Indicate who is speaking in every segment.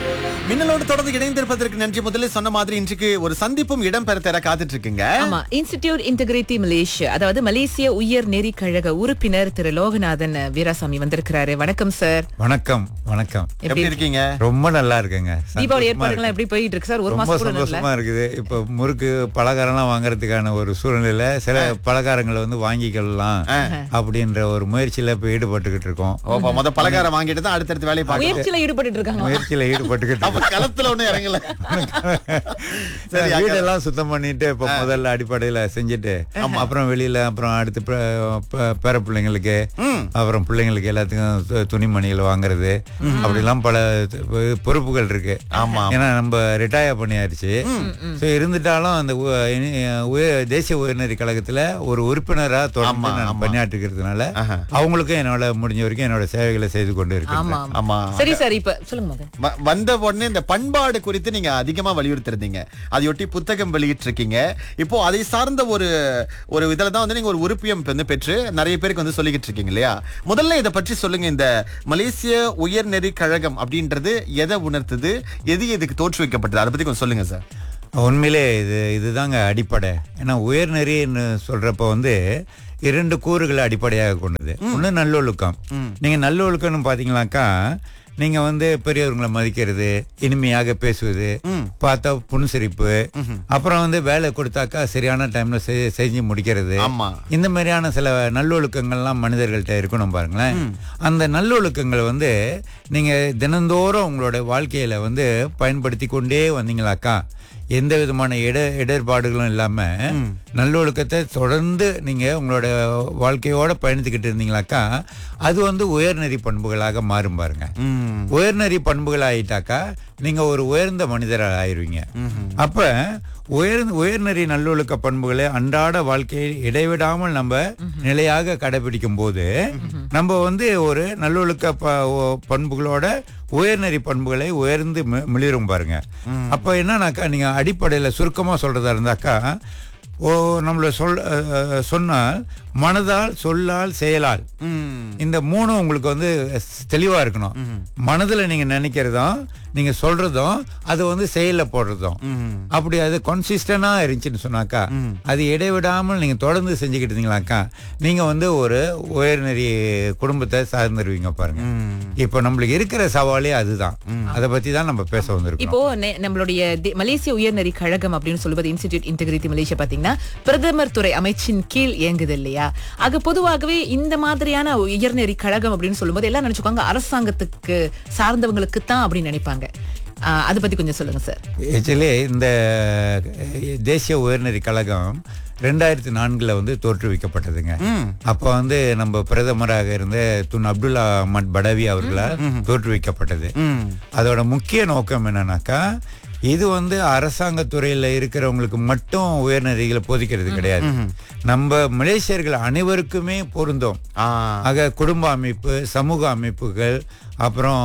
Speaker 1: மின்னலோடு தொடர்ந்து இணைந்திருப்பதற்கு நன்றி முதலில் சொன்ன மாதிரி இன்றைக்கு ஒரு சந்திப்பும் இடம்பெற தர காத்துட்டு இருக்குங்க
Speaker 2: ஆமா இன்ஸ்டிடியூட் இன்டெகிரிட்டி மலேசியா அதாவது மலேசிய உயர் நெறி கழக உறுப்பினர் திரு லோகநாதன் வீராசாமி வந்திருக்கிறாரு வணக்கம் சார்
Speaker 3: வணக்கம் வணக்கம்
Speaker 1: எப்படி இருக்கீங்க
Speaker 3: ரொம்ப நல்லா இருக்குங்க
Speaker 2: தீபாவளி
Speaker 3: சந்தோஷமா
Speaker 2: ஏற்பாடுகள்லாம் எப்படி போயிட்டு இருக்கு சார் ஒரு
Speaker 3: ரொம்ப
Speaker 2: மாசம் கூட இல்ல
Speaker 3: சந்தோஷமா இருக்குது இப்போ முறுக்கு பலகாரம்லாம் வாங்குறதுக்கான ஒரு சூழ்நிலை சில பலகாரங்களை வந்து வாங்கிக்கலாம் அப்படின்ற ஒரு முயற்சியில இப்ப ஈடுபட்டுக்கிட்டு இருக்கோம்
Speaker 1: ஓ, முத பலகாரம் வாங்கிட்டு தான் அடுத்தடுத்து வேலையை பார்க்க
Speaker 2: முயற்சியில ஈடுபட்டு இருக்காங்க
Speaker 3: முயற்சியில ஈடுபட்டுக்கிட்டு
Speaker 1: அப்ப களத்துல ஒண்ணும் இறங்கல சரி,
Speaker 3: இருக்கோம்.
Speaker 1: அக்கா.
Speaker 3: வீடெல்லாம் சுத்தம் பண்ணிட்டு இப்ப முதல்ல அடிப்படையில செஞ்சுட்டு அப்புறம் வெளியில அப்புறம் அடுத்து பே- பே- பேர பிள்ளைங்களுக்கு அப்புறம் பிள்ளைங்களுக்கு எல்லாத்துக்கும் து- துணிமணிகள் வாங்குறது அப்படிலாம் பல து- பொறுப்புகள் இருக்கு
Speaker 1: ஆமா.
Speaker 3: ஏன்னா நம்ம ரிட்டையர் பண்ணியாச்சு ஸோ இருந்துட்டாலும் அந்த உ- இனி- உய- தேசிய உயர்நெறி கழகத்துல ஒரு உறுப்பினரா தொடர்ந்து நான் பணியாற்றிக்கிறதுனால அவங்களுக்கும் என்னோட முடிஞ்ச வரைக்கும் என்னோட சேவைகளை செய்து கொண்டு இருக்கேன்
Speaker 2: ஆமா
Speaker 1: ஆமா
Speaker 2: சரி சார் இப்ப சொல்லுங்க மகன்
Speaker 1: வ- வந்த உடனே இந்த பண்பாடு குறித்து நீங்க அதிகமா வலியுறுத்திருந்தீங்க அதையொட்டி புத்தகம் வெளியிட்டு இருக்கீங்க இப்போ அதை சார்ந்த ஒரு ஒரு இதுல தான் வந்து நீங்க ஒரு உறுப்பியம் வந்து பெற்று நிறைய பேருக்கு வந்து சொல்லிக்கிட்டு இருக்கீங்க இல்லையா முதல்ல இதை பற்றி சொல்லுங்க இந்த மலேசிய உயர்நெறி கழகம் அப்படின்றது எதை உணர்த்துது எது எதுக்கு தோற்றுவிக்கப்பட்டது அதை பத்தி கொஞ்சம் சொல்லுங்க சார்
Speaker 3: உண்மையிலே இது இதுதாங்க அடிப்படை ஏன்னா உயர்நெறின்னு சொல்றப்ப வந்து இரண்டு கூறுகளை அடிப்படையாக கொண்டது ஒண்ணு நல்லொழுக்கம் நீங்க நல்லொழுக்கம்னு பாத்தீங்கன்னாக்கா நீங்க வந்து பெரியவர்களை மதிக்கிறது இனிமையாக பேசுவது பார்த்தா புன்சிரிப்பு அப்புறம் வந்து வேலை கொடுத்தாக்கா சரியான டைம்ல செ- செஞ்சு முடிக்கிறது
Speaker 1: ஆமா
Speaker 3: இந்த மாதிரியான சில நல்லொழுக்கங்கள்லாம் மனிதர்கள்ட்ட இருக்கணும் பாருங்களேன் அந்த நல்லொழுக்கங்களை வந்து நீங்க தினந்தோறும் உங்களோட வாழ்க்கையில வந்து பயன்படுத்தி கொண்டே வந்தீங்களாக்கா எந்த விதமான இட இடர்பாடுகளும் இல்லாம நல்லொழுக்கத்தை தொடர்ந்து நீங்க உங்களோட வாழ்க்கையோட பயணித்துக்கிட்டு இருந்தீங்களாக்கா அது வந்து உயர்நெறி பண்புகளாக மாறும் பாருங்க உயர்நெறி பண்புகள் ஆயிட்டாக்கா நீங்க ஒரு உயர்ந்த மனிதராக ஆயிருவீங்க அப்ப உயர் உயர்நெறி நல்லொழுக்க பண்புகளை அன்றாட வாழ்க்கையில் இடைவிடாமல் நம்ம நிலையாக கடைபிடிக்கும் போது நம்ம வந்து ஒரு நல்லொழுக்க ப- ஓ- பண்புகளோட உயர்நெறி பண்புகளை உயர்ந்து மி- மிளிரும் பாருங்க அப்ப என்னன்னாக்கா நீங்க அடிப்படையில சுருக்கமா சொல்றதா இருந்தாக்கா ஓ நம்மள சொல் அஹ், அஹ், சொன்னால் மனதால் சொல்லால் செயலால் இந்த மூணும் உங்களுக்கு வந்து ஸ்- தெளிவா இருக்கணும் மனதுல நீங்க நினைக்கிறதும் நீங்க சொல்றதும் அது வந்து செயல்ல போடுறதும் அப்படி அது கன்சிஸ்டண்டா இருந்துச்சுன்னு சொன்னாக்கா அது இடைவிடாமல் நீங்க தொடர்ந்து செஞ்சுக்கிட்டு இருந்தீங்களாக்கா நீங்க வந்து ஒரு உயர்நெறி குடும்பத்தை சார்ந்துருவீங்க பாருங்க இப்போ நம்மளுக்கு இருக்கிற சவாலே அதுதான் அதை பத்தி தான் நம்ம பேச வந்திருக்கோம்
Speaker 2: இப்போ நெ- நம்மளுடைய தி- மலேசிய உயர்நெறி கழகம் அப்படின்னு சொல்வது இன்ஸ்டிடியூட் இன்டெகிரிட்டி மலேசியா பாத்தீங்கன்னா பிரதமர் துறை அமைச்சின் கீழ் இயங்குது இல்லையா ஆக பொதுவாகவே இந்த மாதிரியான உயர்நெறி கழகம் அப்படின்னு சொல்லும்போது எல்லாம் நினைச்சுக்கோங்க அரசாங்கத்துக்கு சார்ந்தவங்களுக்கு தான் அப்படின்னு நினைப்பாங்க ஆஹ் அதை பத்தி கொஞ்சம் சொல்லுங்க சார்
Speaker 3: ஆக்சுவலி இந்த அஹ், தேசிய உயர்நெறி கழகம் ரெண்டாயிரத்தி நான்குல வந்து தோற்றுவிக்கப்பட்டதுங்க அப்ப வந்து நம்ம பிரதமராக இருந்த துன் அப்துல்லா அஹ்மத் படவி அவர்களால் தோற்றுவிக்கப்பட்டது அதோட முக்கிய நோக்கம் என்னன்னாக்கா இது வந்து அரசாங்க துறையில இருக்கிறவங்களுக்கு மட்டும் உயர்நெறிகளை போதிக்கிறது கிடையாது நம்ம மலேசியர்கள் அனைவருக்குமே பொருந்தும்
Speaker 1: ஆ
Speaker 3: ஆக குடும்ப அமைப்பு சமூக அமைப்புகள் அப்புறம்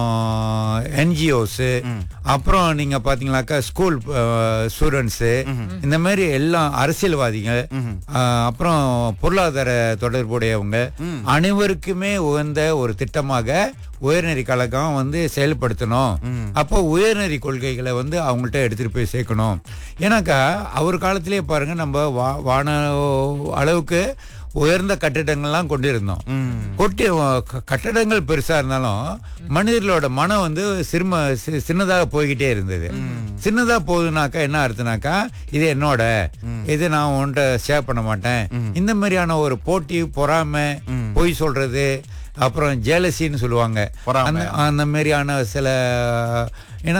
Speaker 3: என்ஜிஓஸ் அப்புறம் நீங்க பாத்தீங்கன்னாக்கா ஸ்கூல் ஸ்டூடெண்ட்ஸ் இந்த மாதிரி எல்லாம் அரசியல்வாதிகள் அஹ், அப்புறம் பொருளாதார தொடர்புடையவங்க அனைவருக்குமே உகந்த ஒரு திட்டமாக உயர்நெறி கழகம் வந்து செயல்படுத்தணும் அப்போ உயர்நெறி கொள்கைகளை வந்து அவங்கள்ட்ட எடுத்துட்டு போய் சேர்க்கணும் ஏன்னாக்கா அவர் காலத்திலேயே பாருங்க நம்ம வா- வான அளவுக்கு உயர்ந்த கட்டிடங்கள்லாம் கொண்டிருந்தோம் கொட்டி க- கட்டடங்கள் பெருசா இருந்தாலும் மனிதர்களோட மனம் வந்து சிறும சி- சின்னதாக போய்கிட்டே இருந்தது சின்னதா போகுதுனாக்கா என்ன அர்த்தம்னாக்கா இது என்னோட இது நான் உன்கிட்ட ஷேர் பண்ண மாட்டேன் இந்த மாதிரியான ஒரு போட்டி பொறாமை பொய் சொல்றது அப்புறம் ஜேலசின்னு சொல்லுவாங்க
Speaker 1: பொறாமை.
Speaker 3: அந்த அந்த மாதிரியான சில ஏன்னா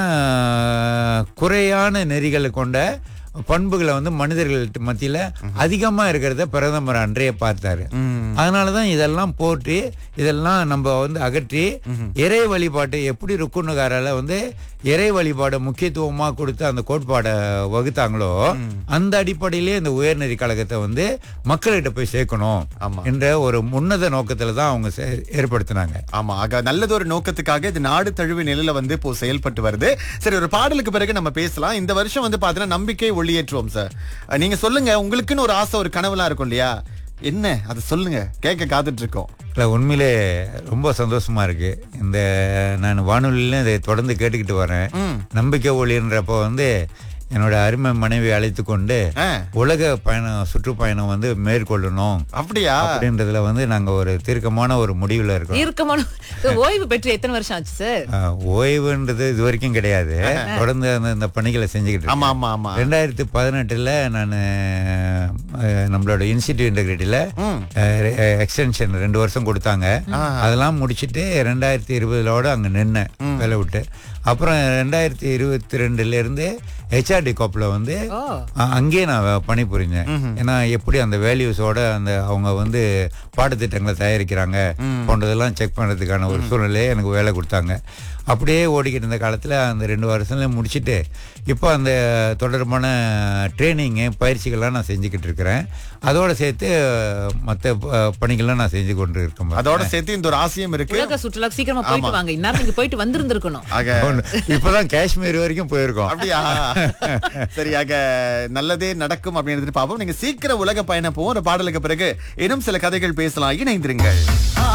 Speaker 3: குறையான நெறிகளை கொண்ட பண்புகளை வந்து மனிதர்கள் மத்தியில அதிகமா இருக்கிறத பிரதமர் அன்றைய பார்த்தாரு அதனாலதான் இதெல்லாம் போட்டு இதெல்லாம் நம்ம வந்து அகற்றி இறை வழிபாட்டை எப்படி ருக்குனுகாரால வந்து இறை வழிபாடை முக்கியத்துவமா கொடுத்து அந்த கோட்பாடை வகுத்தாங்களோ அந்த அடிப்படையிலே இந்த உயர்நெறி கழகத்தை வந்து மக்கள்கிட்ட போய் சேர்க்கணும்
Speaker 1: ஆமா.
Speaker 3: என்ற ஒரு உன்னத நோக்கத்துல தான் அவங்க செ- ஏற்படுத்தினாங்க
Speaker 1: ஆமா ஆக நல்லதொரு நோக்கத்துக்காக இது நாடு தழுவிய நிலையில வந்து இப்போ செயல்பட்டு வருது சரி ஒரு பாடலுக்கு பிறகு நம்ம பேசலாம் இந்த வருஷம் வந்து பாத்தீங்கன்னா நம்பிக்கை ஒளியேற்றுவோம் சார் அஹ் நீங்க சொல்லுங்க உங்களுக்குன்னு ஒரு ஆசை ஒரு கனவுலாம் இருக்கும் இல்லையா என்ன அதை சொல்லுங்க கேட்க காத்துட்டு இருக்கோம்
Speaker 3: இல்லை உண்மையிலே ரொம்ப சந்தோஷமா இருக்கு இந்த நான் வானொலியில இதை தொடர்ந்து கேட்டுக்கிட்டு வரேன்
Speaker 1: ம்.
Speaker 3: நம்பிக்கை ஒளின்றப்போ வந்து என்னோட அருமை மனைவி அழைத்து கொண்டு
Speaker 1: ஆ,
Speaker 3: உலக பயணம் சுற்றுப்பயணம் வந்து மேற்கொள்ளணும்
Speaker 1: அப்படியா
Speaker 3: அப்படின்றதுல வந்து நாங்க ஒரு தீர்க்கமான ஒரு முடிவுல இருக்கோம்
Speaker 2: தீர்க்கமான ஓய்வு பெற்று எத்தனை வருஷம் ஆச்சு சார்
Speaker 3: ஆஹ், ஓய்வுன்றது இது வரைக்கும் கிடையாது தொடர்ந்து அந்த இந்த பணிகளை செஞ்சுக்கிட்டு
Speaker 1: ஆமா
Speaker 3: இருக்கேன்
Speaker 1: ஆமா ஆமா
Speaker 3: ரெண்டாயிரத்தி பதினெட்டுல நான் நம்மளோட இன்ஸ்டிடியூட் இன்டெகிரிட்டியில
Speaker 1: ம்.
Speaker 3: எக்ஸ்டென்ஷன் ரெண்டு வருஷம் கொடுத்தாங்க அதெல்லாம் முடிச்சிட்டு ரெண்டாயிரத்தி இருபதுலோட அங்க நின்னேன் வேலை விட்டு அப்புறம் ரெண்டாயிரத்தி இருபத்தி ரெண்டுல இருந்து ஹெச்ஆர்டி கோப்பில் வந்து
Speaker 2: ஓ
Speaker 3: அ- அங்கேயே நான் வே- பணிபுரிஞ்சேன் ஏன்னா எப்படி அந்த வேல்யூஸோட அந்த அவங்க வந்து பாடத்திட்டங்களை தயாரிக்கிறாங்க போன்றதெல்லாம் செக் பண்றதுக்கான ஒரு சூழ்நிலையை எனக்கு வேலை கொடுத்தாங்க அப்படியே ஓடிக்கிட்டு இருந்த காலத்துல அந்த ரெண்டு வருஷத்துல முடிச்சிட்டு இப்போ அந்த தொடர்பான ட்ரைனிங்கு பயிற்சிகள்லாம் நான் செஞ்சுக்கிட்டு இருக்கிறேன் அதோட சேர்த்து மற்ற பணிகள்லாம் நான் செஞ்சு கொண்டு இருக்கேன்
Speaker 1: அதோட சேர்த்து இந்த ஒரு ஆசையும் இருக்கு
Speaker 2: உலக சுற்றுலா சீக்கிரமா போயிட்டு வாங்க இந்நேரம் நீங்க போயிட்டு வந்திருந்திருக்கணும்
Speaker 1: ஆக
Speaker 3: இப்பதான் காஷ்மீர் வரைக்கும் போயிருக்கோம்
Speaker 1: அப்படியா சரியாக நல்லதே நடக்கும் அப்படின்னு பார்ப்போம் நீங்க சீக்கிரம் உலக பயணம் போவோம் ஒரு பாடலுக்கு பிறகு இன்னும் சில கதைகள் பேசலாம் இணைந்திருங்கள்